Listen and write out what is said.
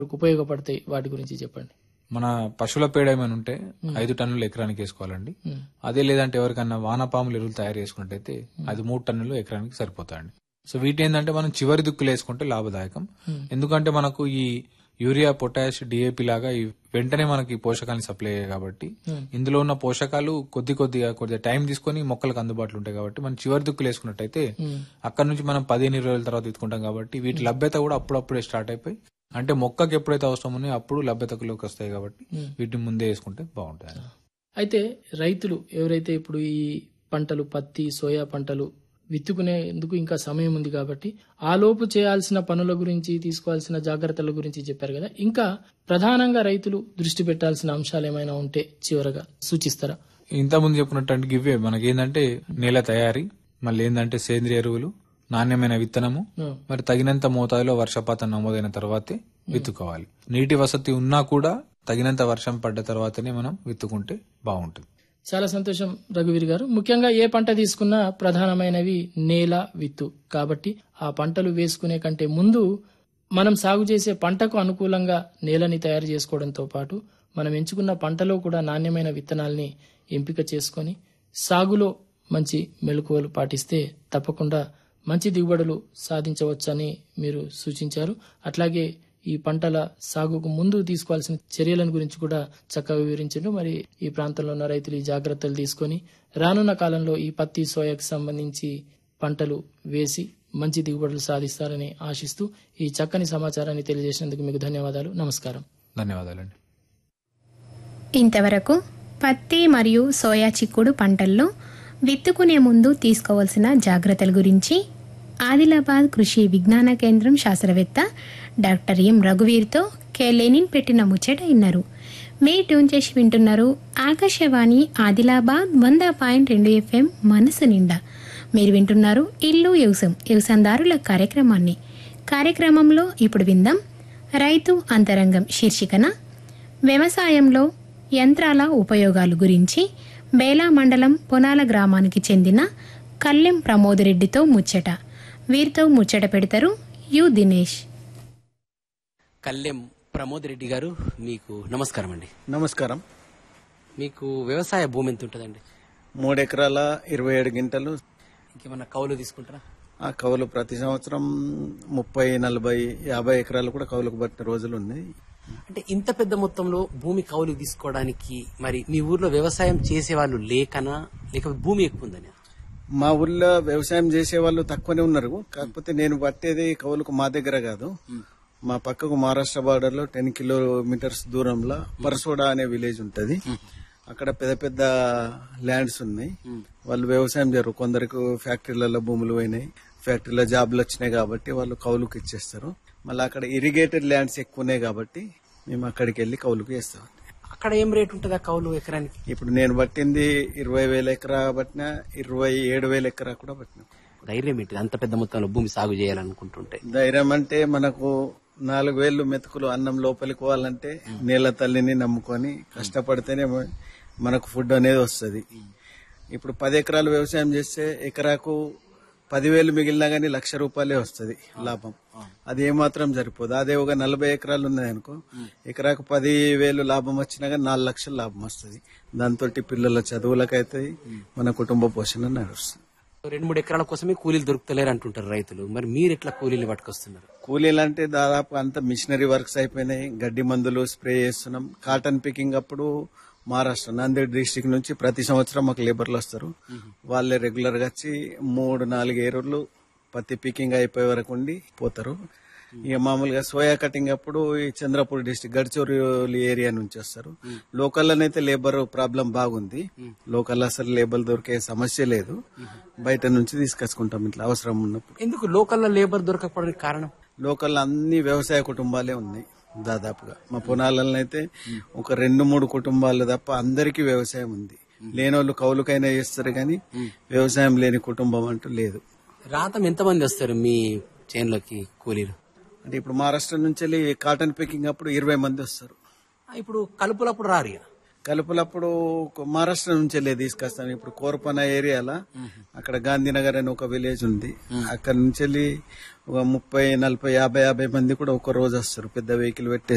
ఉపయోగపడతాయి వాటి గురించి చెప్పండి మన పశువుల పేడ ఏమైనా ఉంటే ఐదు టన్నులు ఎకరానికి వేసుకోవాలండి ఉమ్. అదే లేదంటే ఎవరికన్నా వానపాములు ఎరువులు తయారు చేసుకున్నట్టయితే అది మూడు టన్నులు ఎకరానికి సరిపోతాయండి సో వీటి ఏంటంటే మనం చివరి దిక్కులు వేసుకుంటే లాభదాయకం ఎందుకంటే మనకు ఈ యూరియా పొటాష్ డిఏపి లాగా ఈ వెంటనే మనకి పోషకాలను సప్లై అయ్యాయి కాబట్టి ఇందులో ఉన్న పోషకాలు కొద్ది కొద్దిగా కొద్దిగా టైం తీసుకొని మొక్కలకు అందుబాటులో ఉంటాయి కాబట్టి మనం చివరి దిక్కులు వేసుకున్నట్టయితే అక్కడ నుంచి మనం పదిహేను ఇరవై రోజుల తర్వాత ఎత్తుకుంటాం కాబట్టి వీటి లభ్యత కూడా అప్పుడప్పుడే స్టార్ట్ అయిపోయి అంటే మొక్కకి ఎప్పుడైతే అవసరం ఉన్నాయో అప్పుడు లభ్యతలోకి వస్తాయి కాబట్టి వీటిని ముందే వేసుకుంటే బాగుంటుంది అయితే రైతులు ఎవరైతే ఇప్పుడు ఈ పంటలు పత్తి సోయా పంటలు విత్తుకునేందుకు ఇంకా సమయం ఉంది కాబట్టి ఆ లోపు చేయాల్సిన పనుల గురించి తీసుకోవాల్సిన జాగ్రత్తల గురించి చెప్పారు కదా ఇంకా ప్రధానంగా రైతులు దృష్టి పెట్టాల్సిన అంశాలు ఏమైనా ఉంటే చివరగా సూచిస్తారా ఇంత ముందు చెప్పినట్టు అంటే ఇవే మనకి ఏంటంటే నేల తయారీ మళ్ళీ ఏంటంటే సేంద్రియ ఎరువులు నాణ్యమైన విత్తనము ఉం. మరి తగినంత మోతాదులో వర్షపాతం నమోదైన తర్వాతే విత్తుకోవాలి నీటి వసతి ఉన్నా కూడా తగినంత వర్షం పడ్డ తర్వాతనే మనం విత్తుకుంటే బాగుంటుంది చాలా సంతోషం రఘువీర్ గారు ముఖ్యంగా ఏ పంట తీసుకున్నా ప్రధానమైనవి నేల విత్తు కాబట్టి ఆ పంటలు వేసుకునే కంటే ముందు మనం సాగు చేసే పంటకు అనుకూలంగా నేలని తయారు చేసుకోవడంతో పాటు మనం ఎంచుకున్న పంటలో కూడా నాణ్యమైన విత్తనాల్ని ఎంపిక చేసుకొని సాగులో మంచి మెలకువలు పాటిస్తే తప్పకుండా మంచి దిగుబడులు సాధించవచ్చని మీరు సూచించారు అట్లాగే ఈ పంటల సాగుకు ముందు తీసుకోవాల్సిన చర్యలను గురించి కూడా చక్కగా వివరించారు మరి ఈ ప్రాంతంలో ఉన్న రైతులు ఈ జాగ్రత్తలు తీసుకొని రానున్న కాలంలో ఈ పత్తి సోయాకు సంబంధించి పంటలు వేసి మంచి దిగుబడులు సాధిస్తారని ఆశిస్తూ ఈ చక్కని సమాచారాన్ని తెలియజేసినందుకు మీకు ధన్యవాదాలు నమస్కారం ధన్యవాదాలండి ఇంతవరకు పత్తి మరియు సోయా చిక్కుడు పంటల్లో విత్తుకునే ముందు తీసుకోవాల్సిన జాగ్రత్తల గురించి ఆదిలాబాద్ కృషి విజ్ఞాన కేంద్రం శాస్త్రవేత్త డాక్టర్ ఎం రఘువీర్తో కె లెనిన్ పెట్టిన ముచ్చట విన్నారు మీ ట్యూన్ చేసి వింటున్నారు ఆకాశవాణి ఆదిలాబాద్ వంద పాయింట్ రెండు ఎఫ్ఎం మనసు నిండా మీరు వింటున్నారు ఇల్లు వ్యవసం వ్యవసాయదారుల కార్యక్రమాన్ని కార్యక్రమంలో ఇప్పుడు విందాం రైతు అంతరంగం శీర్షికన వ్యవసాయంలో యంత్రాల ఉపయోగాలు గురించి బేలా మండలం పొనాల గ్రామానికి చెందిన కల్లెం ప్రమోదిరెడ్డితో ముచ్చట వీరితో ముచ్చట పెడతారు యు దినేష్ కల్లెం ప్రమోద్ రెడ్డి గారు మీకు నమస్కారం అండి నమస్కారం మీకు వ్యవసాయ భూమి ఎంత ఉంటుందండి మూడు ఎకరాల ఇరవై ఏడు గింటలు ఇంకేమన్నా కౌలు తీసుకుంటారా ఆ కవులు ప్రతి సంవత్సరం ముప్పై నలభై యాభై ఎకరాలు కూడా కవులకు పట్టిన రోజులు ఉన్నాయి అంటే ఇంత పెద్ద మొత్తంలో భూమి కౌలు తీసుకోవడానికి మరి మీ ఊర్లో వ్యవసాయం చేసే వాళ్ళు లేకనా లేక భూమి ఎక్కువ ఉందని మా ఊర్లో వ్యవసాయం చేసే వాళ్ళు తక్కువనే ఉన్నారు కాకపోతే నేను పట్టేది కవులకు మా దగ్గర కాదు మా పక్కకు మహారాష్ట్ర బార్డర్ లో టెన్ కిలోమీటర్స్ దూరంలో పరసోడా అనే విలేజ్ ఉంటది అక్కడ పెద్ద పెద్ద ల్యాండ్స్ ఉన్నాయి వాళ్ళు వ్యవసాయం చేయరు కొందరికి ఫ్యాక్టరీలలో భూములు పోయినాయి ఫ్యాక్టరీలో జాబ్లు వచ్చినాయి కాబట్టి వాళ్ళు కౌలుకు ఇచ్చేస్తారు మళ్ళీ అక్కడ ఇరిగేటెడ్ ల్యాండ్స్ ఎక్కువ ఉన్నాయి కాబట్టి మేము అక్కడికి వెళ్ళి కౌలుకు వేస్తాం అక్కడ ఏం రేట్ ఉంటుందా కౌలు ఎకరానికి ఇప్పుడు నేను పట్టింది ఇరవై వేల ఎకరా పట్టిన ఇరవై ఏడు వేల ఎకరా కూడా పట్టిన ధైర్యం ఏంటిది అంత పెద్ద మొత్తంలో భూమి సాగు చేయాలనుకుంటుంటే ధైర్యం అంటే మనకు నాలుగు వేలు మెతుకులు అన్నం లోపలికి పోవాలంటే నేల తల్లిని నమ్ముకొని కష్టపడితేనే మ- మనకు ఫుడ్ అనేది వస్తుంది ఇప్పుడు పది ఎకరాలు వ్యవసాయం చేస్తే ఎకరాకు పదివేలు మిగిలినా గానీ లక్ష రూపాయలే వస్తుంది లాభం అది ఏమాత్రం సరిపోదు అదే ఒక నలభై ఎకరాలు ఉన్నాయనుకో ఎకరాకు పది వేలు లాభం వచ్చినా గానీ నాలుగు లక్షలు లాభం వస్తుంది దాంతో పిల్లల చదువులకైతే మన కుటుంబ పోషణ నడుస్తుంది రెండు మూడు ఎకరాల కోసమే కూలీలు దొరుకుతలేరు అంటుంటారు రైతులు మరి మీరు ఎట్లా కూలీలు పట్టుకొస్తున్నారు కూలీలు అంటే దాదాపు అంత మిషనరీ వర్క్స్ అయిపోయినాయి గడ్డి మందులు స్ప్రే చేస్తున్నాం కాటన్ పికింగ్ అప్పుడు మహారాష్ట్ర నాందేడ్ డిస్టిక్ నుంచి ప్రతి సంవత్సరం మాకు లేబర్లు వస్తారు వాళ్ళే రెగ్యులర్ గా వచ్చి మూడు నాలుగు ఏరులు పత్తి పికింగ్ అయిపోయే వరకు ఉండి పోతారు ఇక మామూలుగా సోయా కటింగ్ అప్పుడు ఈ చంద్రపూర్ డిస్టిక్ గడ్చూరి ఏరియా నుంచి వస్తారు లోకల్లోనైతే లేబర్ ప్రాబ్లం బాగుంది లోకల్ అసలు లేబర్ దొరికే సమస్య లేదు బయట నుంచి తీసుకొచ్చుకుంటాం ఇట్లా అవసరం ఉన్నప్పుడు ఎందుకు లోకల్లో లేబర్ దొరకకపోవడానికి కారణం లోకల్ అన్ని వ్యవసాయ కుటుంబాలే ఉన్నాయి దాదాపుగా మా పొనాలలో అయితే ఒక రెండు మూడు కుటుంబాలు తప్ప అందరికీ వ్యవసాయం ఉంది లేని వాళ్ళు కౌలుకైనా చేస్తారు కానీ వ్యవసాయం లేని కుటుంబం అంటూ లేదు రాతం ఎంతమంది వస్తారు మీ చేనులోకి కూలీలు అంటే ఇప్పుడు మహారాష్ట్ర నుంచి వెళ్ళి కాటన్ పికింగ్ అప్పుడు ఇరవై మంది వస్తారు ఆ, ఇప్పుడు కలుపులప్పుడు రారు ఇక. కలుపులప్పుడు ఒక మహారాష్ట్ర నుంచి వెళ్ళి తీసుకొస్తాం ఇప్పుడు కోరపన ఏరియాలో అక్కడ గాంధీనగర్ అని ఒక విలేజ్ ఉంది అక్కడ నుంచి వెళ్ళి ఒక ముప్పై నలభై యాభై యాభై మంది కూడా ఒక రోజు వస్తారు పెద్ద వెహికల్ పెట్టేసి